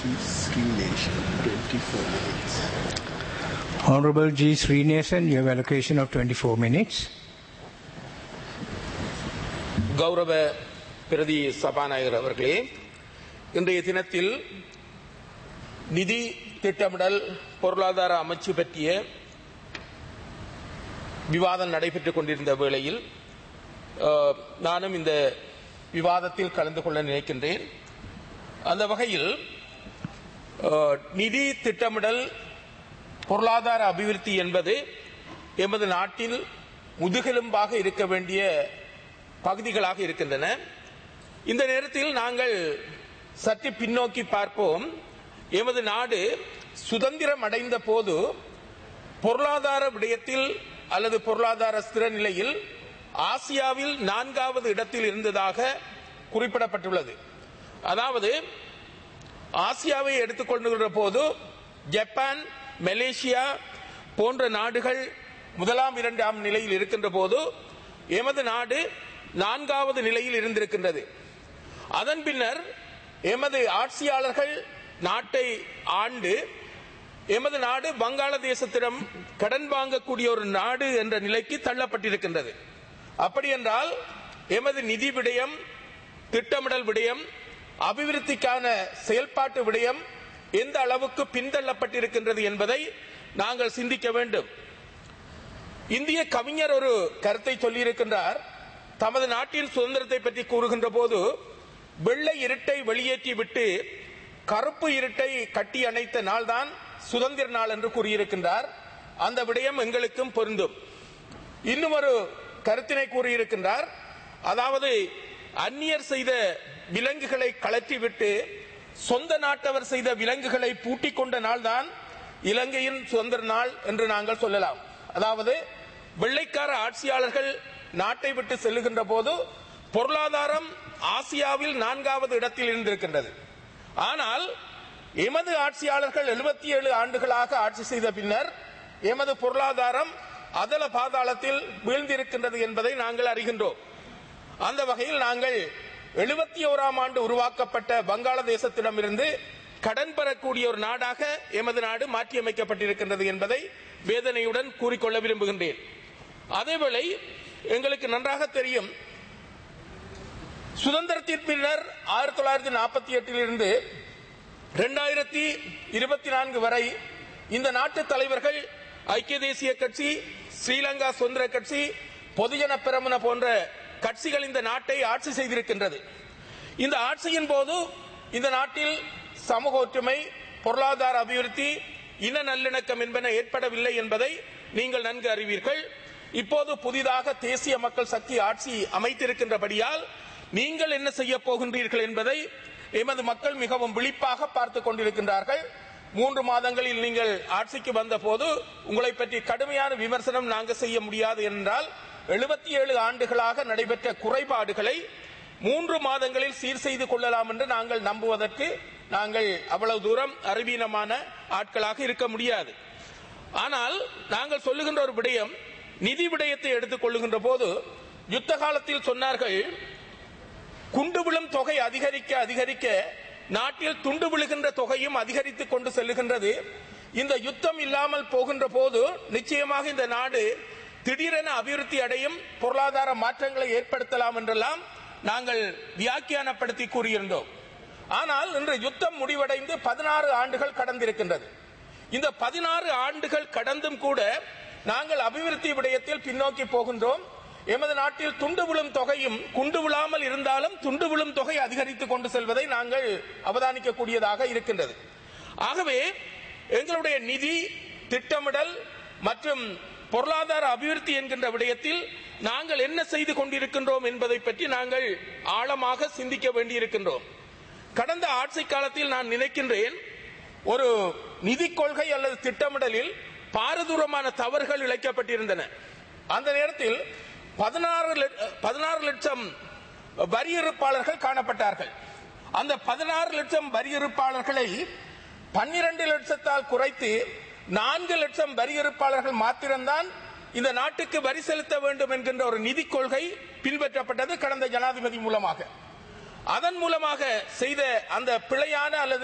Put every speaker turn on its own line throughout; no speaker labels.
Srination, 24 minutes.
Honorable G. Srinivasan, you have allocation of 24 minutes.
கௌரவ பிரதி சபாநாயகர் அவர்களே இன்றைய தினத்தில் நிதி திட்டமிடல் பொருளாதார அமைச்சு பற்றிய விவாதம் நடைபெற்றுக் கொண்டிருந்த வேளையில் அஹ், நானும் இந்த விவாதத்தில் கலந்து கொள்ள நினைக்கின்றேன் அந்த வகையில் அஹ், நிதி திட்டமிடல் பொருளாதார அபிவிருத்தி என்பது எமது நாட்டில் முதுகெலும்பாக இருக்க வேண்டிய பகுதிகளாக இருக்கின்றன இந்த நேரத்தில் நாங்கள் சற்று பின்னோக்கி பார்ப்போம் எமது நாடு சுதந்திரம் அடைந்த போது பொருளாதார விடயத்தில் அல்லது பொருளாதார ஸ்திர நிலையில் ஆசியாவில் நான்காவது இடத்தில் இருந்ததாக குறிப்பிடப்பட்டுள்ளது அதாவது ஆசியாவை எடுத்துக்கொண்டுகிற போது ஜப்பான் மலேசியா போன்ற நாடுகள் முதலாம் இரண்டாம் நிலையில் இருக்கின்ற போது எமது நாடு நான்காவது நிலையில் இருந்திருக்கின்றது அதன் பின்னர் எமது ஆட்சியாளர்கள் நாட்டை ஆண்டு எமது நாடு வங்காளதேசத்திடம் கடன் வாங்கக்கூடிய ஒரு நாடு என்ற நிலைக்கு தள்ளப்பட்டிருக்கின்றது அப்படி என்றால் எமது நிதி விடயம் திட்டமிடல் விடயம் அபிவிருத்திக்கான செயல்பாட்டு விடயம் எந்த அளவுக்கு பின்தள்ளப்பட்டிருக்கின்றது என்பதை நாங்கள் சிந்திக்க வேண்டும் இந்திய கவிஞர் ஒரு கருத்தை சொல்லியிருக்கின்றார் தமது நாட்டின் சுதந்திரத்தை பற்றி கூறுகின்ற போது வெள்ளை இருட்டை வெளியேற்றி விட்டு கருப்பு இருட்டை கட்டி அணைத்த நாள்தான் சுதந்திர நாள் என்று கூறியிருக்கின்றார் அந்த விடயம் எங்களுக்கும் பொருந்தும் இன்னும் ஒரு கருத்தினை கூறியிருக்கின்றார் அதாவது அந்நியர் செய்த விலங்குகளை கலற்றிவிட்டு சொந்த நாட்டவர் செய்த விலங்குகளை பூட்டிக் கொண்ட நாள்தான் இலங்கையின் சுதந்திர நாள் என்று நாங்கள் சொல்லலாம் அதாவது வெள்ளைக்கார ஆட்சியாளர்கள் நாட்டை விட்டு செல்லுகின்ற போது பொருளாதாரம் ஆசியாவில் நான்காவது இடத்தில் இருந்திருக்கின்றது ஆனால் எமது ஆட்சியாளர்கள் 77 ஏழு ஆண்டுகளாக ஆட்சி செய்த பின்னர் எமது பொருளாதாரம் அதல பாதாளத்தில் வீழ்ந்திருக்கின்றது என்பதை நாங்கள் அறிகின்றோம் அந்த வகையில் நாங்கள் எழுபத்தி ஓராம் ஆண்டு உருவாக்கப்பட்ட வங்காளதேசத்திடமிருந்து கடன் பெறக்கூடிய ஒரு நாடாக எமது நாடு மாற்றியமைக்கப்பட்டிருக்கின்றது என்பதை வேதனையுடன் கூறிக்கொள்ள விரும்புகின்றேன் அதேவேளை எங்களுக்கு நன்றாக தெரியும் சுதந்திரத்தின் பின்னர் ஆயிரத்தி தொள்ளாயிரத்தி நாற்பத்தி எட்டிலிருந்து இரண்டாயிரத்தி இருபத்தி நான்கு வரை இந்த நாட்டு தலைவர்கள் ஐக்கிய தேசிய கட்சி ஸ்ரீலங்கா சுதந்திர கட்சி பொதுஜன பெரமுன போன்ற கட்சிகள் இந்த நாட்டை ஆட்சி செய்திருக்கின்றது இந்த ஆட்சியின் போது இந்த நாட்டில் சமூக ஒற்றுமை பொருளாதார அபிவிருத்தி இன நல்லிணக்கம் என்பன ஏற்படவில்லை என்பதை நீங்கள் நன்கு அறிவீர்கள் இப்போது புதிதாக தேசிய மக்கள் சக்தி ஆட்சி அமைத்திருக்கின்றபடியால் நீங்கள் என்ன செய்ய போகின்றீர்கள் என்பதை எமது மக்கள் மிகவும் விழிப்பாக பார்த்துக் கொண்டிருக்கின்றார்கள் மூன்று மாதங்களில் நீங்கள் ஆட்சிக்கு வந்த போது உங்களை பற்றி கடுமையான விமர்சனம் நாங்கள் செய்ய முடியாது என்றால் எழுபத்தி ஏழு ஆண்டுகளாக நடைபெற்ற குறைபாடுகளை மூன்று மாதங்களில் சீர் செய்து கொள்ளலாம் என்று நாங்கள் நம்புவதற்கு நாங்கள் அவ்வளவு தூரம் அறிவீனமான ஆட்களாக இருக்க முடியாது ஆனால் நாங்கள் சொல்லுகின்ற ஒரு விடயம் நிதி விடயத்தை எடுத்துக் கொள்ளுகின்ற போது யுத்த காலத்தில் சொன்னார்கள் குண்டு விழும் தொகை அதிகரிக்க அதிகரிக்க நாட்டில் துண்டு விழுகின்ற தொகையும் அதிகரித்துக் கொண்டு செல்லுகின்றது இந்த யுத்தம் இல்லாமல் போகின்ற போது நிச்சயமாக இந்த நாடு திடீரென அபிவிருத்தி அடையும் பொருளாதார மாற்றங்களை ஏற்படுத்தலாம் என்றெல்லாம் நாங்கள் வியாக்கியானப்படுத்தி கூறியிருந்தோம் ஆனால் இன்று யுத்தம் முடிவடைந்து பதினாறு ஆண்டுகள் கடந்திருக்கின்றது இந்த பதினாறு ஆண்டுகள் கடந்தும் கூட நாங்கள் அபிவிருத்தி விடயத்தில் பின்னோக்கி போகின்றோம் எமது நாட்டில் துண்டு விழும் தொகையும் குண்டு விழாமல் இருந்தாலும் துண்டு விழும் தொகை அதிகரித்துக் கொண்டு செல்வதை நாங்கள் அவதானிக்கக்கூடியதாக இருக்கின்றது ஆகவே எங்களுடைய நிதி திட்டமிடல் மற்றும் பொருளாதார அபிவிருத்தி என்கின்ற விடயத்தில் நாங்கள் என்ன செய்து கொண்டிருக்கின்றோம் என்பதை பற்றி நாங்கள் ஆழமாக சிந்திக்க வேண்டியிருக்கின்றோம் கடந்த ஆட்சி காலத்தில் நான் நினைக்கின்றேன் ஒரு நிதி கொள்கை அல்லது திட்டமிடலில் பாரதூரமான தவறுகள் இழைக்கப்பட்டிருந்தன அந்த நேரத்தில் பதினாறு பதினாறு லட்சம் வரியிருப்பாளர்கள் காணப்பட்டார்கள் அந்த பதினாறு லட்சம் வரியிருப்பாளர்களை பன்னிரண்டு லட்சத்தால் குறைத்து நான்கு லட்சம் வரியிருப்பாளர்கள் மாத்திரம்தான் இந்த நாட்டுக்கு வரி செலுத்த வேண்டும் என்கின்ற ஒரு நிதி கொள்கை பின்பற்றப்பட்டது கடந்த ஜனாதிபதி மூலமாக அதன் மூலமாக செய்த அந்த பிழையான அல்லது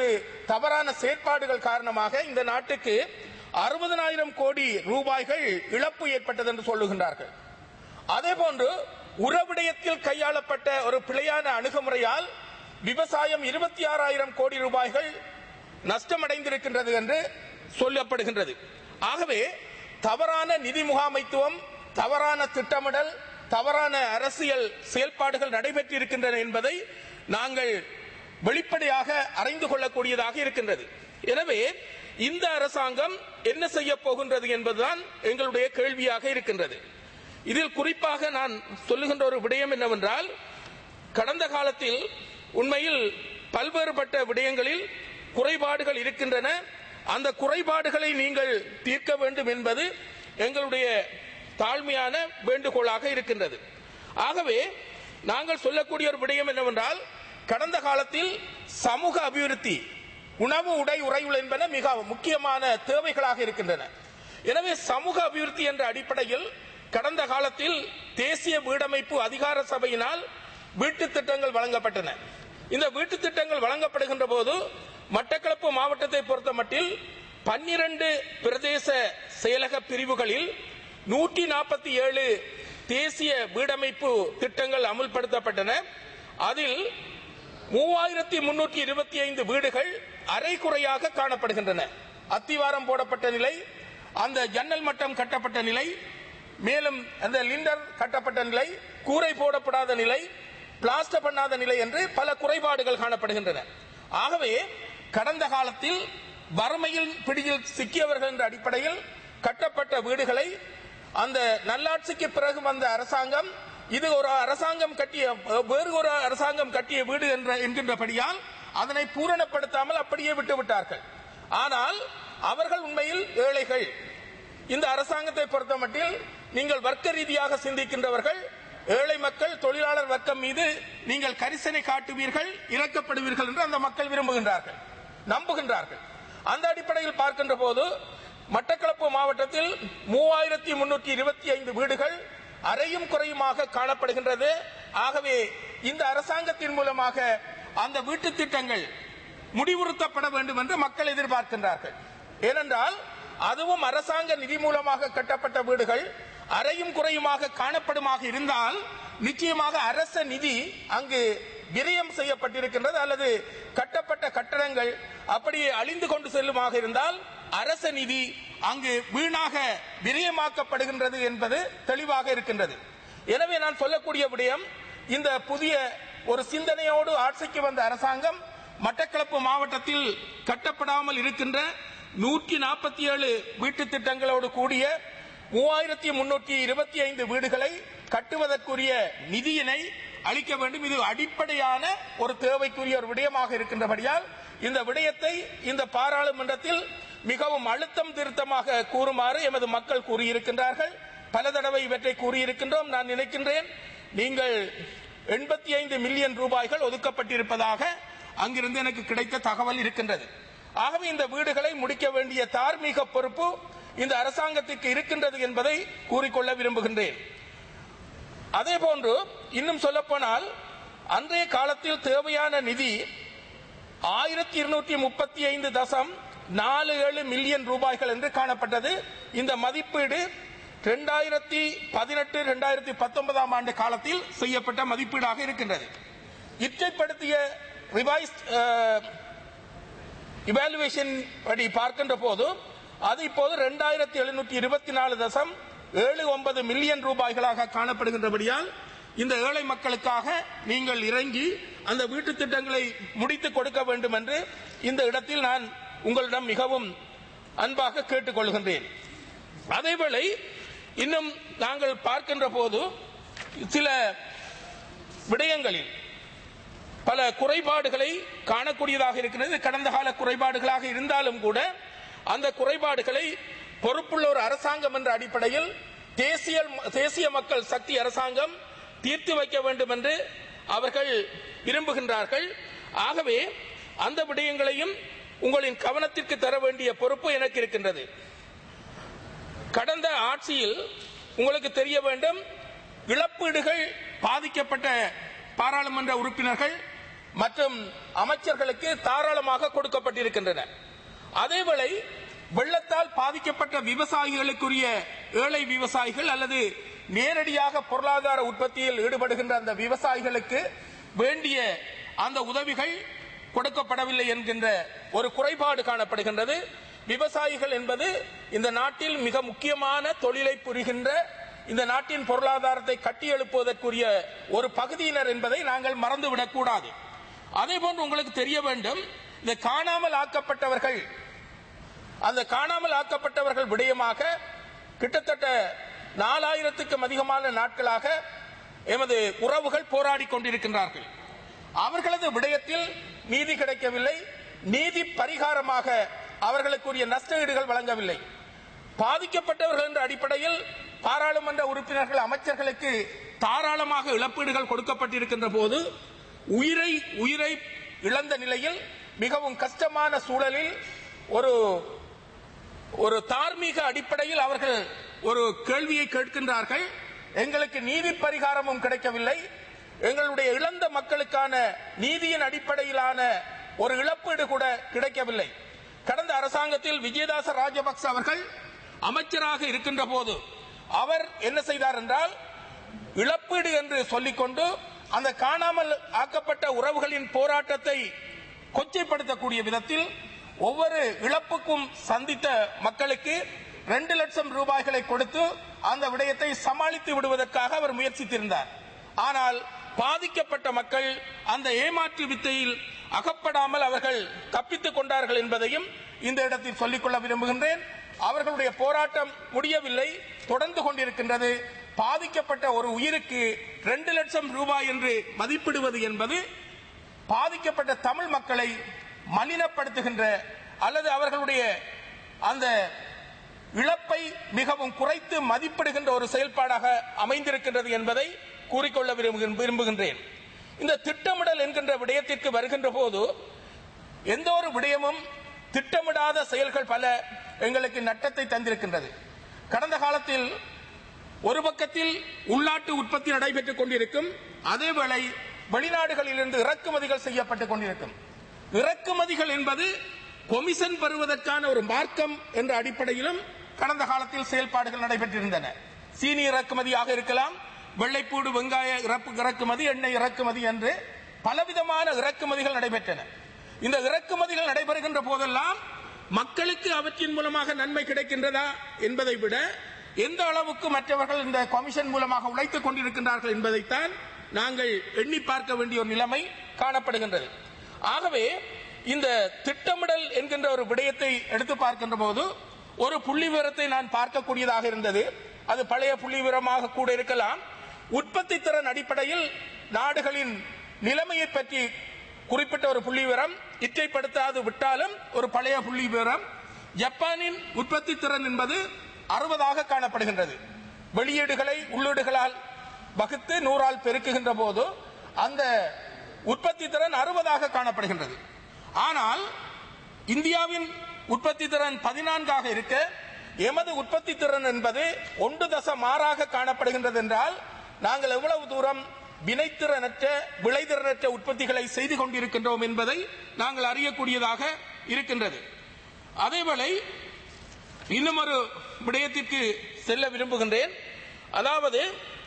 தவறான செயற்பாடுகள் காரணமாக இந்த நாட்டுக்கு அறுபதனாயிரம் கோடி ரூபாய்கள் இழப்பு ஏற்பட்டது என்று சொல்லுகின்றார்கள் அதே போன்று உறவிடயத்தில் கையாளப்பட்ட ஒரு பிழையான அணுகுமுறையால் விவசாயம் இருபத்தி ஆறாயிரம் கோடி ரூபாய்கள் நஷ்டமடைந்திருக்கின்றது என்று சொல்லப்படுகின்றது ஆகவே தவறான நிதி முகாமைத்துவம் தவறான திட்டமிடல் தவறான அரசியல் செயல்பாடுகள் நடைபெற்றிருக்கின்றன என்பதை நாங்கள் வெளிப்படையாக அறிந்து கொள்ளக்கூடியதாக இருக்கின்றது எனவே இந்த அரசாங்கம் என்ன செய்ய போகின்றது என்பதுதான் எங்களுடைய கேள்வியாக இருக்கின்றது இதில் குறிப்பாக நான் சொல்லுகின்ற ஒரு விடயம் என்னவென்றால் கடந்த காலத்தில் உண்மையில் பல்வேறுபட்ட விடயங்களில் குறைபாடுகள் இருக்கின்றன அந்த குறைபாடுகளை நீங்கள் தீர்க்க வேண்டும் என்பது எங்களுடைய தாழ்மையான வேண்டுகோளாக இருக்கின்றது ஆகவே நாங்கள் சொல்லக்கூடிய ஒரு விடயம் என்னவென்றால் கடந்த காலத்தில் சமூக அபிவிருத்தி உணவு உடை உறைவுள் என்பன மிக முக்கியமான தேவைகளாக இருக்கின்றன எனவே சமூக அபிவிருத்தி என்ற அடிப்படையில் கடந்த காலத்தில் தேசிய வீடமைப்பு அதிகார சபையினால் வீட்டு திட்டங்கள் வழங்கப்பட்டன இந்த வீட்டு திட்டங்கள் வழங்கப்படுகின்ற போது மட்டக்களப்பு மாவட்டத்தை பொறுத்த மட்டில் பன்னிரண்டு பிரதேச செயலக பிரிவுகளில் நூற்றி நாற்பத்தி ஏழு தேசிய வீடமைப்பு திட்டங்கள் அமுல்படுத்தப்பட்டன அதில் மூவாயிரத்தி முன்னூற்றி இருபத்தி ஐந்து வீடுகள் அரைகுறையாக காணப்படுகின்றன அத்திவாரம் போடப்பட்ட நிலை அந்த ஜன்னல் மட்டம் கட்டப்பட்ட நிலை மேலும் அந்த லிண்டர் கட்டப்பட்ட நிலை கூரை போடப்படாத நிலை பிளாஸ்டர் பண்ணாத நிலை என்று பல குறைபாடுகள் காணப்படுகின்றன ஆகவே கடந்த காலத்தில் வறுமையில் பிடியில் சிக்கியவர்கள் என்ற அடிப்படையில் கட்டப்பட்ட வீடுகளை அந்த நல்லாட்சிக்கு பிறகு வந்த அரசாங்கம் இது ஒரு அரசாங்கம் கட்டிய வேறு ஒரு அரசாங்கம் கட்டிய வீடு என்ற என்கின்றபடியால் அதனை பூரணப்படுத்தாமல் அப்படியே விட்டு விட்டார்கள் ஆனால் அவர்கள் உண்மையில் ஏழைகள் இந்த அரசாங்கத்தை பொறுத்த மட்டில் நீங்கள் வர்க்க ரீதியாக சிந்திக்கின்றவர்கள் ஏழை மக்கள் தொழிலாளர் வர்க்கம் மீது நீங்கள் கரிசனை காட்டுவீர்கள் இறக்கப்படுவீர்கள் என்று அந்த மக்கள் விரும்புகின்றார்கள் நம்புகின்றார்கள் அந்த அடிப்படையில் பார்க்கின்ற போது மட்டக்களப்பு மாவட்டத்தில் மூவாயிரத்தி முன்னூற்றி இருபத்தி ஐந்து வீடுகள் அறையும் குறையுமாக காணப்படுகின்றது ஆகவே இந்த அரசாங்கத்தின் மூலமாக அந்த வீட்டு திட்டங்கள் முடிவுறுத்தப்பட வேண்டும் என்று மக்கள் எதிர்பார்க்கின்றார்கள் ஏனென்றால் அதுவும் அரசாங்க நிதி மூலமாக கட்டப்பட்ட வீடுகள் அறையும் குறையுமாக காணப்படுமாக இருந்தால் நிச்சயமாக அரச நிதி அங்கு விரயம் செய்யப்பட்டிருக்கின்றது அல்லது கட்டப்பட்ட கட்டடங்கள் அப்படியே அழிந்து கொண்டு செல்லுமாக இருந்தால் அரச நிதி அங்கு வீணாக விரயமாக்கப்படுகின்றது என்பது தெளிவாக இருக்கின்றது எனவே நான் சொல்லக்கூடிய விடயம் இந்த புதிய ஒரு சிந்தனையோடு ஆட்சிக்கு வந்த அரசாங்கம் மட்டக்களப்பு மாவட்டத்தில் கட்டப்படாமல் இருக்கின்ற நூற்றி நாற்பத்தி ஏழு வீட்டு திட்டங்களோடு கூடிய மூவாயிரத்தி முன்னூற்றி இருபத்தி ஐந்து வீடுகளை கட்டுவதற்குரிய நிதியினை அளிக்க வேண்டும் இது அடிப்படையான ஒரு தேவைக்குரிய ஒரு விடயமாக இருக்கின்றபடியால் இந்த விடயத்தை இந்த பாராளுமன்றத்தில் மிகவும் அழுத்தம் திருத்தமாக கூறுமாறு எமது மக்கள் கூறியிருக்கின்றார்கள் பல தடவை இவற்றை கூறியிருக்கின்றோம் நான் நினைக்கின்றேன் நீங்கள் எண்பத்தி ஐந்து மில்லியன் ரூபாய்கள் ஒதுக்கப்பட்டிருப்பதாக அங்கிருந்து எனக்கு கிடைத்த தகவல் இருக்கின்றது ஆகவே இந்த வீடுகளை முடிக்க வேண்டிய தார்மீக பொறுப்பு இந்த அரசாங்கத்திற்கு இருக்கின்றது என்பதை கூறிக்கொள்ள விரும்புகின்றேன் அதே போன்று இன்னும் சொல்லப்போனால் அன்றைய காலத்தில் தேவையான நிதி ஆயிரத்தி இருநூற்றி முப்பத்தி ஐந்து தசம் நாலு ஏழு மில்லியன் ரூபாய்கள் என்று காணப்பட்டது இந்த மதிப்பீடு இரண்டாயிரத்தி பதினெட்டு இரண்டாயிரத்தி பத்தொன்பதாம் ஆண்டு காலத்தில் செய்யப்பட்ட மதிப்பீடாக இருக்கின்றது இற்றைப்படுத்திய ரிவைஸ் இவாலுவேஷன் படி பார்க்கின்ற போது அது இப்போது இரண்டாயிரத்தி எழுநூற்றி இருபத்தி நாலு தசம் ஏழு ஒன்பது மில்லியன் ரூபாய்களாக காணப்படுகின்றபடியால் இந்த ஏழை மக்களுக்காக நீங்கள் இறங்கி அந்த வீட்டு திட்டங்களை முடித்து கொடுக்க வேண்டும் என்று இந்த இடத்தில் நான் உங்களிடம் மிகவும் அன்பாக கேட்டுக்கொள்கின்றேன் அதேவேளை இன்னும் நாங்கள் பார்க்கின்ற போது சில விடயங்களில் பல குறைபாடுகளை காணக்கூடியதாக இருக்கிறது கடந்த கால குறைபாடுகளாக இருந்தாலும் கூட அந்த குறைபாடுகளை பொறுப்புள்ள ஒரு அரசாங்கம் என்ற அடிப்படையில் தேசிய தேசிய மக்கள் சக்தி அரசாங்கம் தீர்த்து வைக்க வேண்டும் என்று அவர்கள் விரும்புகின்றார்கள் ஆகவே அந்த விடயங்களையும் உங்களின் கவனத்திற்கு தர வேண்டிய பொறுப்பு எனக்கு இருக்கின்றது கடந்த ஆட்சியில் உங்களுக்கு தெரிய வேண்டும் இழப்பீடுகள் பாதிக்கப்பட்ட பாராளுமன்ற உறுப்பினர்கள் மற்றும் அமைச்சர்களுக்கு தாராளமாக கொடுக்கப்பட்டிருக்கின்றன அதேவேளை வெள்ளத்தால் பாதிக்கப்பட்ட விவசாயிகளுக்குரிய ஏழை விவசாயிகள் அல்லது நேரடியாக பொருளாதார உற்பத்தியில் ஈடுபடுகின்ற அந்த விவசாயிகளுக்கு வேண்டிய அந்த உதவிகள் கொடுக்கப்படவில்லை என்கின்ற ஒரு குறைபாடு காணப்படுகின்றது விவசாயிகள் என்பது இந்த நாட்டில் மிக முக்கியமான தொழிலை புரிகின்ற இந்த நாட்டின் பொருளாதாரத்தை கட்டியெழுப்புவதற்குரிய ஒரு பகுதியினர் என்பதை நாங்கள் மறந்துவிடக் கூடாது அதே போன்று உங்களுக்கு தெரிய வேண்டும் இந்த காணாமல் ஆக்கப்பட்டவர்கள் அந்த காணாமல் ஆக்கப்பட்டவர்கள் விடயமாக கிட்டத்தட்ட நாலாயிரத்துக்கும் அதிகமான நாட்களாக எமது உறவுகள் போராடி கொண்டிருக்கின்றார்கள் அவர்களது விடயத்தில் நீதி கிடைக்கவில்லை நீதி பரிகாரமாக அவர்களுக்குரிய நஷ்டஈடுகள் வழங்கவில்லை பாதிக்கப்பட்டவர்கள் என்ற அடிப்படையில் பாராளுமன்ற உறுப்பினர்கள் அமைச்சர்களுக்கு தாராளமாக இழப்பீடுகள் கொடுக்கப்பட்டிருக்கின்ற போது உயிரை உயிரை இழந்த நிலையில் மிகவும் கஷ்டமான சூழலில் ஒரு ஒரு தார்மீக அடிப்படையில் அவர்கள் ஒரு கேள்வியை கேட்கின்றார்கள் எங்களுக்கு நீதி பரிகாரமும் கிடைக்கவில்லை எங்களுடைய இழந்த மக்களுக்கான நீதியின் அடிப்படையிலான ஒரு இழப்பீடு கூட கிடைக்கவில்லை கடந்த அரசாங்கத்தில் விஜயதாச ராஜபக்ச அவர்கள் அமைச்சராக இருக்கின்ற போது அவர் என்ன செய்தார் என்றால் இழப்பீடு என்று சொல்லிக்கொண்டு அந்த காணாமல் ஆக்கப்பட்ட உறவுகளின் போராட்டத்தை கொச்சைப்படுத்தக்கூடிய விதத்தில் ஒவ்வொரு இழப்புக்கும் சந்தித்த மக்களுக்கு ரெண்டு லட்சம் ரூபாய்களை கொடுத்து அந்த விடயத்தை சமாளித்து விடுவதற்காக அவர் முயற்சித்திருந்தார் ஆனால் பாதிக்கப்பட்ட மக்கள் அந்த ஏமாற்று வித்தையில் அகப்படாமல் அவர்கள் தப்பித்துக் கொண்டார்கள் என்பதையும் இந்த இடத்தில் சொல்லிக்கொள்ள விரும்புகின்றேன் அவர்களுடைய போராட்டம் முடியவில்லை தொடர்ந்து கொண்டிருக்கின்றது பாதிக்கப்பட்ட ஒரு உயிருக்கு ரெண்டு லட்சம் ரூபாய் என்று மதிப்பிடுவது என்பது பாதிக்கப்பட்ட தமிழ் மக்களை மலினப்படுத்துகின்ற அல்லது அவர்களுடைய அந்த இழப்பை மிகவும் குறைத்து மதிப்பிடுகின்ற ஒரு செயல்பாடாக அமைந்திருக்கின்றது என்பதை கூறிக்கொள்ள விரும்புகின்- விரும்புகின்றேன் இந்த திட்டமிடல் என்கின்ற விடயத்திற்கு வருகின்ற போது எந்த ஒரு விடயமும் திட்டமிடாத செயல்கள் பல எங்களுக்கு நட்டத்தை தந்திருக்கின்றது கடந்த காலத்தில் ஒரு பக்கத்தில் உள்நாட்டு உற்பத்தி நடைபெற்றுக் கொண்டிருக்கும் அதேவேளை வெளிநாடுகளிலிருந்து இறக்குமதிகள் செய்யப்பட்டுக் கொண்டிருக்கும் இறக்குமதிகள் என்பது கொமிஷன் பெறுவதற்கான ஒரு மார்க்கம் என்ற அடிப்படையிலும் கடந்த காலத்தில் செயல்பாடுகள் நடைபெற்றிருந்தன சீனி இறக்குமதியாக இருக்கலாம் வெள்ளைப்பூடு வெங்காய இறப்பு- இறக்குமதி எண்ணெய் இறக்குமதி என்று பலவிதமான இறக்குமதிகள் நடைபெற்றன இந்த இறக்குமதிகள் நடைபெறுகின்ற போதெல்லாம் மக்களுக்கு அவற்றின் மூலமாக நன்மை கிடைக்கின்றதா என்பதை விட எந்த அளவுக்கு மற்றவர்கள் இந்த கமிஷன் மூலமாக உழைத்துக் கொண்டிருக்கின்றார்கள் என்பதைத்தான் நாங்கள் எண்ணி பார்க்க வேண்டிய ஒரு நிலைமை காணப்படுகின்றது ஆகவே இந்த திட்டமிடல் என்கின்ற ஒரு விடயத்தை எடுத்து பார்க்கின்ற போது ஒரு புள்ளி விவரத்தை நான் பார்க்கக்கூடியதாக இருந்தது அது பழைய புள்ளி விவரமாக கூட இருக்கலாம் உற்பத்தி திறன் அடிப்படையில் நாடுகளின் நிலைமையை பற்றி குறிப்பிட்ட ஒரு புள்ளி விவரம் இச்சைப்படுத்தாது விட்டாலும் ஒரு பழைய புள்ளி விவரம் ஜப்பானின் உற்பத்தி திறன் என்பது அறுபதாக காணப்படுகின்றது வெளியீடுகளை உள்ளீடுகளால் வகுத்து நூறால் பெருக்குகின்ற போது அந்த உற்பத்தி திறன் அறுபதாக காணப்படுகின்றது ஆனால் இந்தியாவின் உற்பத்தி திறன் பதினான்காக இருக்க எமது உற்பத்தி திறன் என்பது ஒன்று தசம் ஆறாக காணப்படுகின்றது என்றால் நாங்கள் எவ்வளவு தூரம் வினைத்திறனற்ற விளைதிறனற்ற உற்பத்திகளை செய்து கொண்டிருக்கின்றோம் என்பதை நாங்கள் அறியக்கூடியதாக இருக்கின்றது அதேவேளை இன்னும் ஒரு விடயத்திற்கு செல்ல விரும்புகின்றேன் அதாவது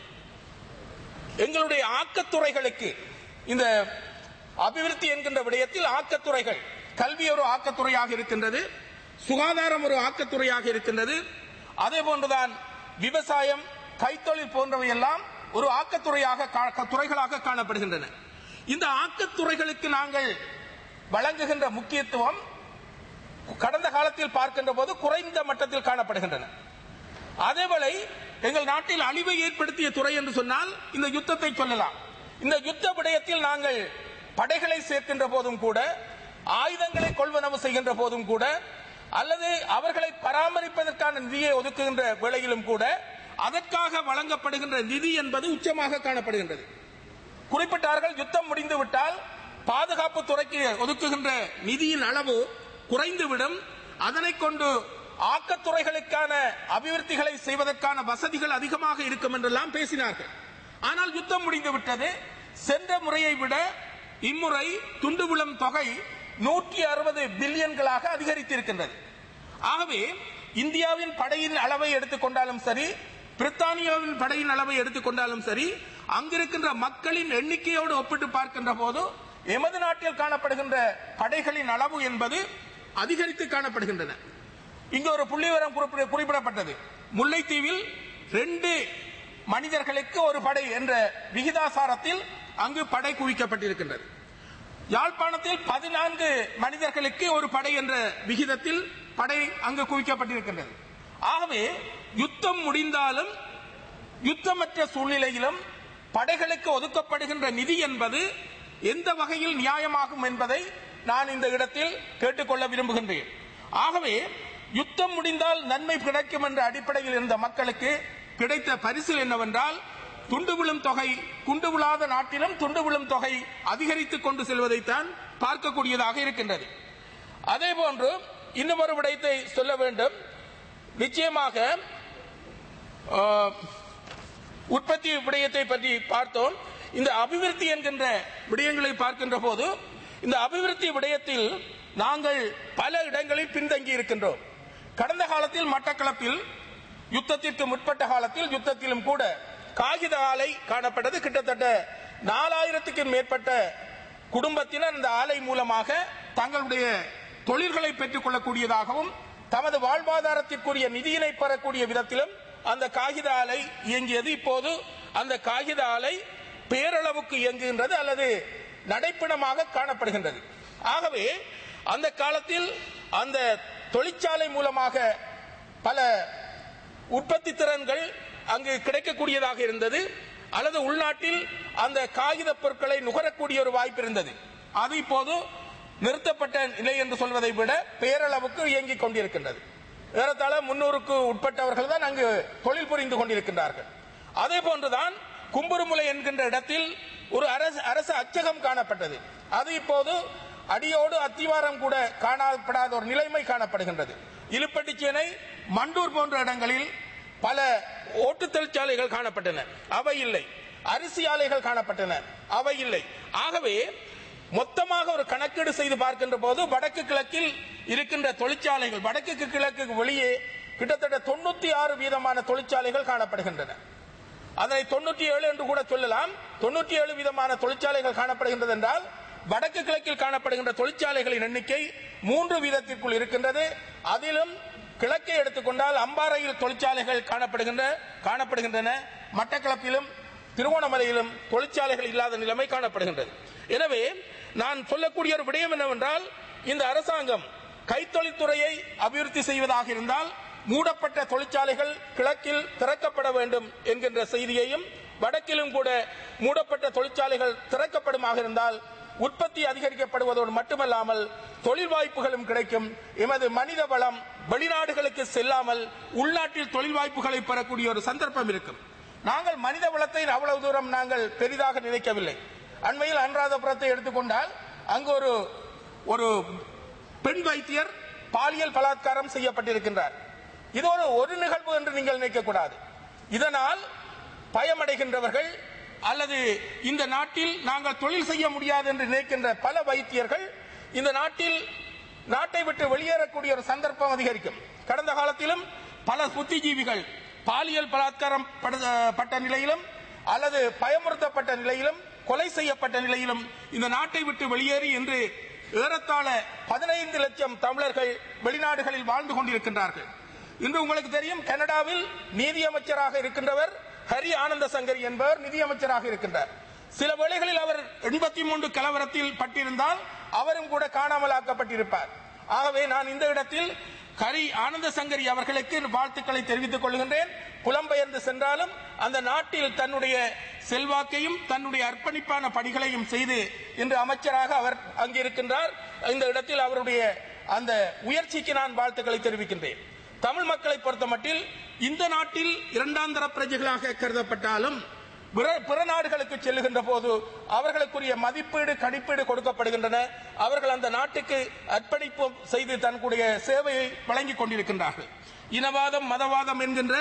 எங்களுடைய ஆக்கத்துறைகளுக்கு இந்த அபிவிருத்தி என்கின்ற விடயத்தில் ஆக்கத்துறைகள் கல்வி ஒரு ஆக்கத்துறையாக இருக்கின்றது சுகாதாரம் ஒரு ஆக்கத்துறையாக இருக்கின்றது அதே போன்றுதான் விவசாயம் கைத்தொழில் போன்றவை எல்லாம் ஒரு ஆக்கத்துறையாக கா- துறைகளாக காணப்படுகின்றன இந்த ஆக்கத்துறைகளுக்கு நாங்கள் வழங்குகின்ற முக்கியத்துவம் கடந்த காலத்தில் பார்க்கின்ற போது குறைந்த மட்டத்தில் காணப்படுகின்றன அதேவேளை எங்கள் நாட்டில் அழிவை ஏற்படுத்திய துறை என்று சொன்னால் இந்த யுத்தத்தை சொல்லலாம் இந்த யுத்த விடயத்தில் நாங்கள் படைகளை சேர்க்கின்ற போதும் கூட ஆயுதங்களை கொள்வனவு செய்கின்ற போதும் கூட அல்லது அவர்களை பராமரிப்பதற்கான நிதியை ஒதுக்குகின்ற வேளையிலும் கூட அதற்காக வழங்கப்படுகின்ற நிதி என்பது உச்சமாக காணப்படுகின்றது குறிப்பிட்டார்கள் யுத்தம் முடிந்து விட்டால் பாதுகாப்பு துறைக்கு ஒதுக்குகின்ற நிதியின் அளவு குறைந்துவிடும் அதனை கொண்டு ஆக்கத்துறைகளுக்கான அபிவிருத்திகளை செய்வதற்கான வசதிகள் அதிகமாக இருக்கும் என்றெல்லாம் பேசினார்கள் ஆனால் யுத்தம் முடிந்து விட்டது சென்ற முறையை விட இம்முறை துண்டு விழும் தொகை நூற்றி அறுபது பில்லியன்களாக அதிகரித்திருக்கின்றது ஆகவே இந்தியாவின் படையின் அளவை எடுத்துக்கொண்டாலும் சரி பிரித்தானியாவின் படையின் அளவை எடுத்துக்கொண்டாலும் சரி அங்கிருக்கின்ற மக்களின் எண்ணிக்கையோடு ஒப்பிட்டு பார்க்கின்ற போது எமது நாட்டில் காணப்படுகின்ற படைகளின் அளவு என்பது அதிகரித்து காணப்படுகின்றன இங்கு ஒரு புள்ளிவிவரம் குறிப்பிட- குறிப்பிடப்பட்டது முல்லைத்தீவில் ரெண்டு மனிதர்களுக்கு ஒரு படை என்ற விகிதாசாரத்தில் அங்கு படை குவிக்கப்பட்டிருக்கின்றது யாழ்ப்பாணத்தில் பதினான்கு மனிதர்களுக்கு ஒரு படை என்ற விகிதத்தில் படை அங்கு குவிக்கப்பட்டிருக்கின்றது ஆகவே யுத்தம் முடிந்தாலும் யுத்தமற்ற சூழ்நிலையிலும் படைகளுக்கு ஒதுக்கப்படுகின்ற நிதி என்பது எந்த வகையில் நியாயமாகும் என்பதை நான் இந்த இடத்தில் கேட்டுக்கொள்ள விரும்புகின்றேன் ஆகவே யுத்தம் முடிந்தால் நன்மை கிடைக்கும் என்ற அடிப்படையில் இருந்த மக்களுக்கு கிடைத்த பரிசு என்னவென்றால் துண்டு விழும் தொகை குண்டு விழாத நாட்டிலும் துண்டு விழும் தொகை அதிகரித்துக் கொண்டு செல்வதைத்தான் பார்க்கக்கூடியதாக இருக்கின்றது அதே போன்று இன்னும் ஒரு விடயத்தை சொல்ல வேண்டும் நிச்சயமாக ஆஹ், உற்பத்தி விடயத்தை பற்றி பார்த்தோம் இந்த அபிவிருத்தி என்கின்ற விடயங்களை பார்க்கின்ற போது இந்த அபிவிருத்தி விடயத்தில் நாங்கள் பல இடங்களில் பின்தங்கி இருக்கின்றோம் கடந்த காலத்தில் மட்டக்களப்பில் யுத்தத்திற்கு முற்பட்ட காலத்தில் யுத்தத்திலும் கூட காகித ஆலை காணப்பட்டது கிட்டத்தட்ட நாலாயிரத்துக்கும் மேற்பட்ட குடும்பத்தினர் இந்த ஆலை மூலமாக தங்களுடைய தொழில்களை பெற்றுக் கொள்ளக்கூடியதாகவும் தமது வாழ்வாதாரத்திற்குரிய நிதியினை பெறக்கூடிய விதத்திலும் அந்த காகித ஆலை இயங்கியது இப்போது அந்த காகித ஆலை பேரளவுக்கு இயங்குகின்றது அல்லது நடைப்பிணமாக காணப்படுகின்றது ஆகவே அந்த காலத்தில் அந்த தொழிற்சாலை மூலமாக பல உற்பத்தி திறன்கள் அங்கு கிடைக்கக்கூடியதாக இருந்தது அல்லது உள்நாட்டில் அந்த காகித பொருட்களை நுகரக்கூடிய ஒரு வாய்ப்பு இருந்தது அது இப்போது நிறுத்தப்பட்ட நிலை என்று சொல்வதை விட பேரளவுக்கு இயங்கிக் கொண்டிருக்கின்றது ஏறத்தாழ முன்னூறுக்கு உட்பட்டவர்கள் தான் அங்கு தொழில் புரிந்து கொண்டிருக்கின்றார்கள் அதே போன்றுதான் கும்புருமுலை என்கின்ற இடத்தில் ஒரு அரசு அரசு அச்சகம் காணப்பட்டது அது இப்போது அடியோடு அத்திவாரம் கூட காணப்படாத ஒரு நிலைமை காணப்படுகின்றது இலுப்பட்டிச்சேனை மண்டூர் போன்ற இடங்களில் பல ஓட்டு தொழிற்சாலைகள் காணப்பட்டன அவை இல்லை அரிசி ஆலைகள் காணப்பட்டன அவை இல்லை ஆகவே மொத்தமாக ஒரு கணக்கீடு செய்து பார்க்கின்ற போது வடக்கு கிழக்கில் இருக்கின்ற தொழிற்சாலைகள் வடக்கு கிழக்கு வெளியே கிட்டத்தட்ட தொண்ணூத்தி ஆறு வீதமான தொழிற்சாலைகள் காணப்படுகின்றன அதனை தொண்ணூற்றி ஏழு என்று கூட சொல்லலாம் தொண்ணூற்றி ஏழு விதமான தொழிற்சாலைகள் காணப்படுகின்றது என்றால் வடக்கு கிழக்கில் காணப்படுகின்ற தொழிற்சாலைகளின் எண்ணிக்கை மூன்று வீதத்திற்குள் இருக்கின்றது அதிலும் கிழக்கை எடுத்துக்கொண்டால் அம்பாறையில் தொழிற்சாலைகள் காணப்படுகின்ற காணப்படுகின்றன மட்டக்களப்பிலும் திருவோணமலையிலும் தொழிற்சாலைகள் இல்லாத நிலைமை காணப்படுகின்றது எனவே நான் சொல்லக்கூடிய ஒரு விடயம் என்னவென்றால் இந்த அரசாங்கம் கைத்தொழில்துறையை அபிவிருத்தி செய்வதாக இருந்தால் மூடப்பட்ட தொழிற்சாலைகள் கிழக்கில் திறக்கப்பட வேண்டும் என்கின்ற செய்தியையும் வடக்கிலும் கூட மூடப்பட்ட தொழிற்சாலைகள் திறக்கப்படுமாக இருந்தால் உற்பத்தி அதிகரிக்கப்படுவதோடு மட்டுமல்லாமல் தொழில் வாய்ப்புகளும் கிடைக்கும் எமது மனித வளம் வெளிநாடுகளுக்கு செல்லாமல் உள்நாட்டில் தொழில் வாய்ப்புகளை பெறக்கூடிய ஒரு சந்தர்ப்பம் இருக்கும் நாங்கள் மனித வளத்தை அவ்வளவு தூரம் நாங்கள் பெரிதாக நினைக்கவில்லை அண்மையில் அனுராதபுரத்தை எடுத்துக்கொண்டால் அங்கு ஒரு ஒரு பெண் வைத்தியர் பாலியல் பலாத்காரம் செய்யப்பட்டிருக்கின்றார் இது ஒரு ஒரு நிகழ்வு என்று நீங்கள் நினைக்கக்கூடாது இதனால் பயமடைகின்றவர்கள் அல்லது இந்த நாட்டில் நாங்கள் தொழில் செய்ய முடியாது என்று நினைக்கின்ற பல வைத்தியர்கள் இந்த நாட்டில் நாட்டை விட்டு வெளியேறக்கூடிய ஒரு சந்தர்ப்பம் அதிகரிக்கும் கடந்த காலத்திலும் பல புத்திஜீவிகள் பாலியல் பலாத்காரம் பட- பட்ட நிலையிலும் அல்லது பயமுறுத்தப்பட்ட நிலையிலும் கொலை செய்யப்பட்ட நிலையிலும் இந்த நாட்டை விட்டு வெளியேறி என்று ஏறத்தாழ பதினைந்து லட்சம் தமிழர்கள் வெளிநாடுகளில் வாழ்ந்து கொண்டிருக்கின்றார்கள் இன்று உங்களுக்கு தெரியும் கனடாவில் நீதியமைச்சராக இருக்கின்றவர் ஹரி ஆனந்த சங்கரி என்பவர் நிதியமைச்சராக இருக்கின்றார் சில வேளைகளில் அவர் எண்பத்தி மூன்று கலவரத்தில் பட்டிருந்தால் அவரும் கூட காணாமல் ஆக்கப்பட்டிருப்பார் ஆகவே நான் இந்த இடத்தில் ஹரி ஆனந்த சங்கரி அவர்களுக்கு வாழ்த்துக்களை தெரிவித்துக் கொள்கின்றேன் புலம்பெயர்ந்து சென்றாலும் அந்த நாட்டில் தன்னுடைய செல்வாக்கையும் தன்னுடைய அர்ப்பணிப்பான பணிகளையும் செய்து இன்று அமைச்சராக அவர் அங்கிருக்கின்றார் இந்த இடத்தில் அவருடைய அந்த முயற்சிக்கு நான் வாழ்த்துக்களை தெரிவிக்கின்றேன் தமிழ் மக்களை பொறுத்தமட்டில் இந்த நாட்டில் இரண்டாந்தர பிரஜைகளாக கருதப்பட்டாலும் பிற- பிற நாடுகளுக்கு செல்லுகின்ற போது அவர்களுக்குரிய மதிப்பீடு கணிப்பீடு கொடுக்கப்படுகின்றன அவர்கள் அந்த நாட்டுக்கு அர்ப்பணிப்பு செய்து தன்னுடைய சேவையை வழங்கிக் கொண்டிருக்கின்றார்கள் இனவாதம் மதவாதம் என்கின்ற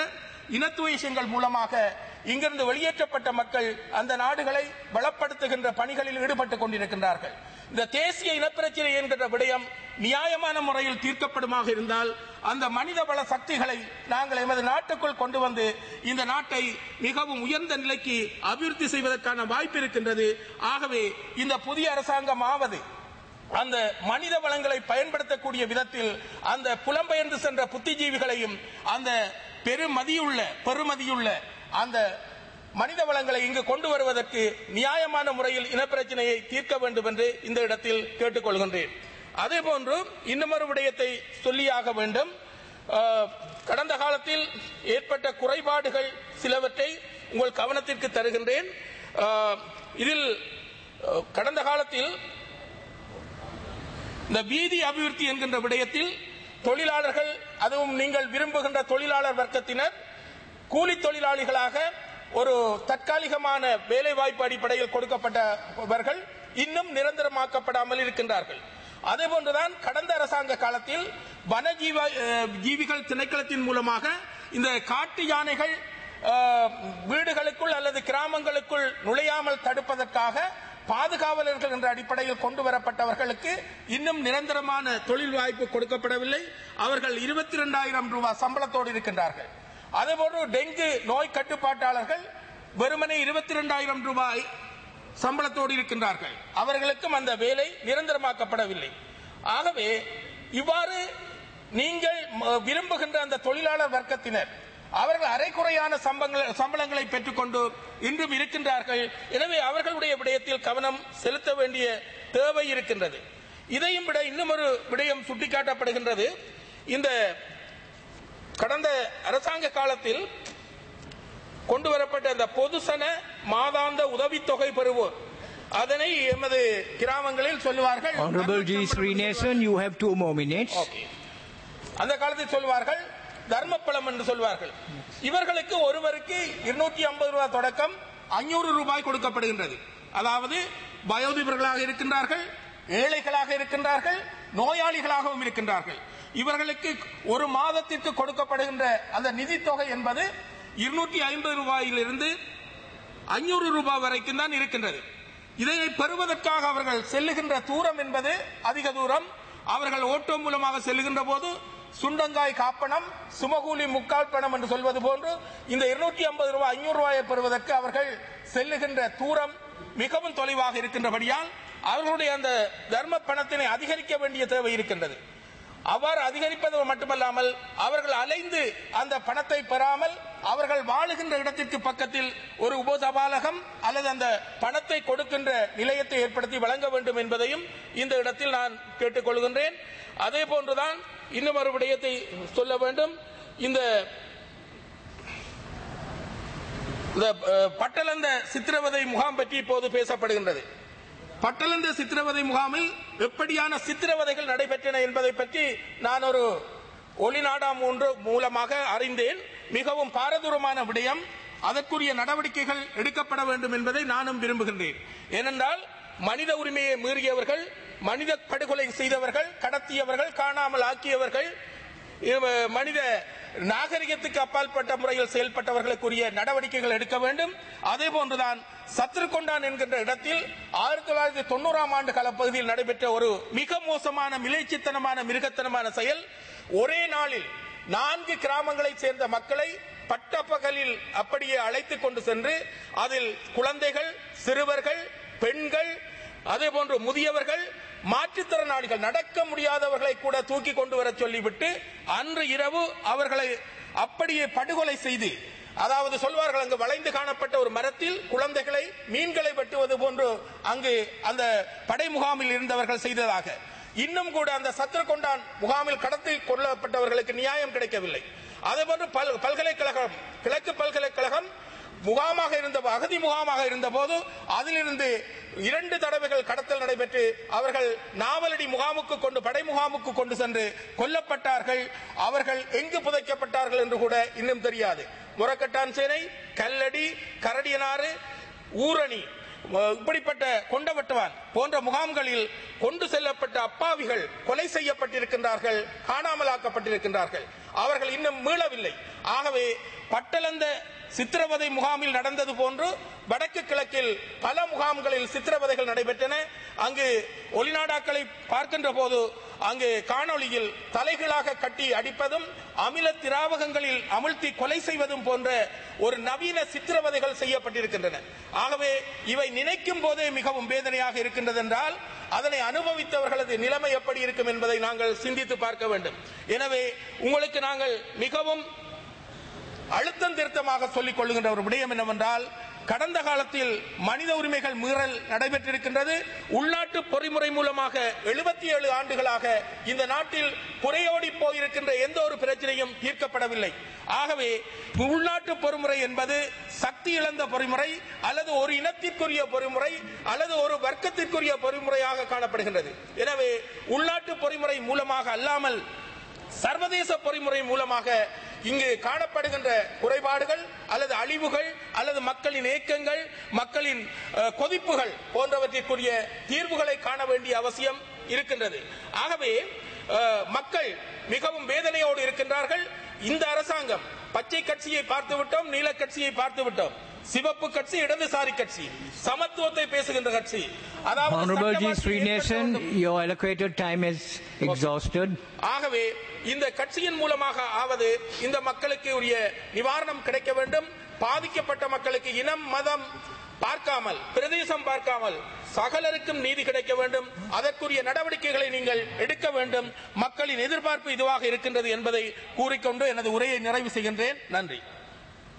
இனத்துவேஷங்கள் மூலமாக இங்கிருந்து வெளியேற்றப்பட்ட மக்கள் அந்த நாடுகளை வளப்படுத்துகின்ற பணிகளில் ஈடுபட்டுக் கொண்டிருக்கின்றார்கள் இந்த தேசிய இனப்பிரச்சனை என்கின்ற விடயம் நியாயமான முறையில் தீர்க்கப்படுமாக இருந்தால் அந்த மனித வள சக்திகளை நாங்கள் எமது நாட்டுக்குள் கொண்டு வந்து இந்த நாட்டை மிகவும் உயர்ந்த நிலைக்கு அபிவிருத்தி செய்வதற்கான வாய்ப்பு இருக்கின்றது ஆகவே இந்த புதிய அரசாங்கம் ஆவது அந்த மனித வளங்களை பயன்படுத்தக்கூடிய விதத்தில் அந்த புலம்பெயர்ந்து சென்ற புத்திஜீவிகளையும் அந்த பெருமதியுள்ள பெருமதியுள்ள அந்த மனித வளங்களை இங்கு கொண்டு வருவதற்கு நியாயமான முறையில் இனப்பிரச்சனையை தீர்க்க வேண்டும் என்று இந்த இடத்தில் கேட்டுக்கொள்கின்றேன் அதே போன்று இன்னுமொரு விடயத்தை சொல்லியாக வேண்டும் அஹ், கடந்த காலத்தில் ஏற்பட்ட குறைபாடுகள் சிலவற்றை உங்கள் கவனத்திற்கு தருகின்றேன் அஹ், இதில் அஹ், கடந்த காலத்தில் இந்த வீதி அபிவிருத்தி என்கின்ற விடயத்தில் தொழிலாளர்கள் அதுவும் நீங்கள் விரும்புகின்ற தொழிலாளர் வர்க்கத்தினர் கூலி தொழிலாளிகளாக ஒரு தற்காலிகமான வேலை வாய்ப்பு அடிப்படையில் கொடுக்கப்பட்டவர்கள் இன்னும் நிரந்தரமாக்கப்படாமல் இருக்கின்றார்கள் அதே போன்றுதான் கடந்த அரசாங்க காலத்தில் வனஜீவ அஹ், ஜீவிகள் திணைக்களத்தின் மூலமாக இந்த காட்டு யானைகள் அஹ், வீடுகளுக்குள் அல்லது கிராமங்களுக்குள் நுழையாமல் தடுப்பதற்காக பாதுகாவலர்கள் என்ற அடிப்படையில் கொண்டு வரப்பட்டவர்களுக்கு இன்னும் நிரந்தரமான தொழில் வாய்ப்பு கொடுக்கப்படவில்லை அவர்கள் இருபத்தி இரண்டாயிரம் ரூபாய் சம்பளத்தோடு இருக்கின்றார்கள் அதேபோன்று டெங்கு நோய் கட்டுப்பாட்டாளர்கள் வெறுமனே இருபத்தி இரண்டாயிரம் ரூபாய் சம்பளத்தோடு இருக்கின்றார்கள் அவர்களுக்கும் அந்த வேலை நிரந்தரமாக்கப்படவில்லை ஆகவே இவ்வாறு நீங்கள் ம- விரும்புகின்ற அந்த தொழிலாளர் வர்க்கத்தினர் அவர்கள் அரைக்குறையான சம்பளங்களை சம்பளங்களை பெற்றுக்கொண்டு இன்றும் இருக்கின்றார்கள் எனவே அவர்களுடைய விடயத்தில் கவனம் செலுத்த வேண்டிய தேவை இருக்கின்றது இதையும் விட இன்னும் ஒரு விடயம் சுட்டிக்காட்டப்படுகின்றது இந்த கடந்த அரசாங்க காலத்தில் கொண்டு வரப்பட்ட அந்த பொதுசன மாதாந்த உதவித்தொகை பெறுவோர் அதனை எமது கிராமங்களில் சொல்லுவார்கள்
Honorable G. Srinivasan, you have two more minutes.
Okay அந்த காலத்தில் சொல்வார்கள் தர்மப்பழம் என்று சொல்வார்கள் இவர்களுக்கு ஒருவருக்கு இருநூற்றி ஐம்பது ரூபாய் தொடக்கம் அஞ்சூறு ரூபாய் கொடுக்கப்படுகின்றது அதாவது வயோதிபர்களாக இருக்கின்றார்கள் ஏழைகளாக இருக்கின்றார்கள் நோயாளிகளாகவும் இருக்கின்றார்கள் இவர்களுக்கு ஒரு மாதத்திற்கு கொடுக்கப்படுகின்ற அந்த நிதித்தொகை என்பது இருநூற்றி ஐம்பது ரூபாயிலிருந்து அஞ்சூறு ரூபாய் வரைக்கும் தான் இருக்கின்றது இதனை பெறுவதற்காக அவர்கள் செல்லுகின்ற தூரம் என்பது அதிக தூரம் அவர்கள் ஓட்டோ மூலமாக செல்லுகின்ற போது சுண்டங்காய் காப்பணம் சுமகூலி முக்கால் பணம் என்று சொல்வது போன்று இந்த இருநூற்றி ஐம்பது ரூபாய் ஐநூறு ரூபாயை பெறுவதற்கு அவர்கள் செல்லுகின்ற தூரம் மிகவும் தொலைவாக இருக்கின்றபடியால் அவர்களுடைய அந்த தர்ம பணத்தினை அதிகரிக்க வேண்டிய தேவை இருக்கின்றது அவ்வாறு அதிகரிப்பது மட்டுமல்லாமல் அவர்கள் அலைந்து அந்த பணத்தை பெறாமல் அவர்கள் வாழுகின்ற இடத்திற்கு பக்கத்தில் ஒரு உபசபாலகம் அல்லது அந்த பணத்தை கொடுக்கின்ற நிலையத்தை ஏற்படுத்தி வழங்க வேண்டும் என்பதையும் இந்த இடத்தில் நான் கேட்டுக்கொள்கின்றேன் அதே போன்றுதான் இன்னும் ஒரு விடயத்தை சொல்ல வேண்டும் இந்த இந்த அஹ், பட்டளந்த சித்திரவதை முகாம் பற்றி இப்போது பேசப்படுகின்றது பட்டளந்த சித்திரவதை முகாமில் எப்படியான சித்திரவதைகள் நடைபெற்றன என்பதை பற்றி நான் ஒரு ஒளிநாடாம் ஒன்று மூலமாக அறிந்தேன் மிகவும் பாரதூரமான விடயம் அதற்குரிய நடவடிக்கைகள் எடுக்கப்பட வேண்டும் என்பதை நானும் விரும்புகின்றேன் ஏனென்றால் மனித உரிமையை மீறியவர்கள் மனித படுகொலை செய்தவர்கள் கடத்தியவர்கள் காணாமல் ஆக்கியவர்கள் இவ- மனித நாகரிகத்துக்கு அப்பாற்பட்ட முறையில் செயல்பட்டவர்களுக்குரிய நடவடிக்கைகள் எடுக்க வேண்டும் அதே போன்றுதான் சத்ருகொண்டான் என்கின்ற இடத்தில் ஆயிரத்தி தொள்ளாயிரத்தி தொண்ணூறாம் ஆண்டு காலப்பகுதியில் நடைபெற்ற ஒரு மிக மோசமான மிலைச்சித்தனமான மிருகத்தனமான செயல் ஒரே நாளில் நான்கு கிராமங்களைச் சேர்ந்த மக்களை பட்டப்பகலில் அப்படியே அழைத்துக் கொண்டு சென்று அதில் குழந்தைகள் சிறுவர்கள் பெண்கள் அதே போன்று முதியவர்கள் மாற்றுத்திறனாளிகள் நடக்க முடியாதவர்களை கூட தூக்கி கொண்டு வர சொல்லிவிட்டு அன்று இரவு அவர்களை அப்படியே படுகொலை செய்து அதாவது சொல்வார்கள் அங்கு வளைந்து காணப்பட்ட ஒரு மரத்தில் குழந்தைகளை மீன்களை வெட்டுவது போன்று அங்கு அந்த படை முகாமில் இருந்தவர்கள் செய்ததாக இன்னும் கூட அந்த சத்திரகொண்டான் முகாமில் கடத்தி கொல்லப்பட்டவர்களுக்கு நியாயம் கிடைக்கவில்லை அதேபோன்று பல் பல்கலைக்கழகம் கிழக்கு பல்கலைக்கழகம் முகாமாக இருந்த அகதி முகாமாக இருந்த போது அதிலிருந்து இரண்டு தடவைகள் கடத்தல் நடைபெற்று அவர்கள் நாவலடி முகாமுக்கு கொண்டு படை முகாமுக்கு கொண்டு சென்று கொல்லப்பட்டார்கள் அவர்கள் எங்கு புதைக்கப்பட்டார்கள் என்று கூட இன்னும் தெரியாது முரக்கட்டான் சேனை கல்லடி கரடியனாறு ஊரணி அஹ், இப்படிப்பட்ட கொண்டவட்டுவான் போன்ற முகாம்களில் கொண்டு செல்லப்பட்ட அப்பாவிகள் கொலை செய்யப்பட்டிருக்கின்றார்கள் காணாமலாக்கப்பட்டிருக்கின்றார்கள் அவர்கள் இன்னும் மீளவில்லை ஆகவே பட்டளந்த சித்திரவதை முகாமில் நடந்தது போன்று வடக்கு கிழக்கில் பல முகாம்களில் சித்திரவதைகள் நடைபெற்றன அங்கு ஒளிநாடாக்களை பார்க்கின்ற போது அங்கு காணொளியில் தலைகளாக கட்டி அடிப்பதும் அமில திராவகங்களில் அமிழ்த்தி கொலை செய்வதும் போன்ற ஒரு நவீன சித்திரவதைகள் செய்யப்பட்டிருக்கின்றன ஆகவே இவை நினைக்கும் போதே மிகவும் வேதனையாக இருக்கின்றது என்றால் அதனை அனுபவித்தவர்களது நிலைமை எப்படி இருக்கும் என்பதை நாங்கள் சிந்தித்து பார்க்க வேண்டும் எனவே உங்களுக்கு நாங்கள் மிகவும் அழுத்தம் திருத்தமாக சொல்லிக் கொள்ளுகின்ற ஒரு விடயம் என்னவென்றால் கடந்த காலத்தில் மனித உரிமைகள் மீறல் நடைபெற்றிருக்கின்றது உள்நாட்டு பொறிமுறை மூலமாக எழுபத்தி ஏழு ஆண்டுகளாக இந்த நாட்டில் குறையோடி போயிருக்கின்ற எந்த ஒரு பிரச்சனையும் தீர்க்கப்படவில்லை ஆகவே உள்நாட்டு பொறிமுறை என்பது சக்தி இழந்த பொறிமுறை அல்லது ஒரு இனத்திற்குரிய பொறிமுறை அல்லது ஒரு வர்க்கத்திற்குரிய பொறிமுறையாக காணப்படுகின்றது எனவே உள்நாட்டு பொறிமுறை மூலமாக அல்லாமல் சர்வதேச பொறிமுறை மூலமாக இங்கு காணப்படுகின்ற குறைபாடுகள் அல்லது அழிவுகள் அல்லது மக்களின் ஏக்கங்கள் மக்களின் அஹ், கொதிப்புகள் போன்றவற்றிற்குரிய தீர்வுகளை காண வேண்டிய அவசியம் இருக்கின்றது ஆகவே அஹ், மக்கள் மிகவும் வேதனையோடு இருக்கின்றார்கள் இந்த அரசாங்கம் பச்சை கட்சியை பார்த்து விட்டோம் நீல கட்சியை பார்த்து விட்டோம் சிவப்பு கட்சி இடதுசாரி கட்சி சமத்துவத்தை பேசுகின்ற கட்சி அதாவது
Honorable G.
சட்டவாட்சி
Srinivasan,
ஏற்படுத்தும்
your allocated time is exhausted.
ஆகவே இந்த கட்சியின் மூலமாக ஆவது இந்த மக்களுக்கு உரிய நிவாரணம் கிடைக்க வேண்டும் பாதிக்கப்பட்ட மக்களுக்கு இனம் மதம் பார்க்காமல் பிரதேசம் பார்க்காமல் சகலருக்கும் நீதி கிடைக்க வேண்டும் அதற்குரிய நடவடிக்கைகளை நீங்கள் எடுக்க வேண்டும் மக்களின் எதிர்பார்ப்பு இதுவாக இருக்கின்றது என்பதை கூறிக்கொண்டு எனது உரையை நிறைவு செய்கின்றேன் நன்றி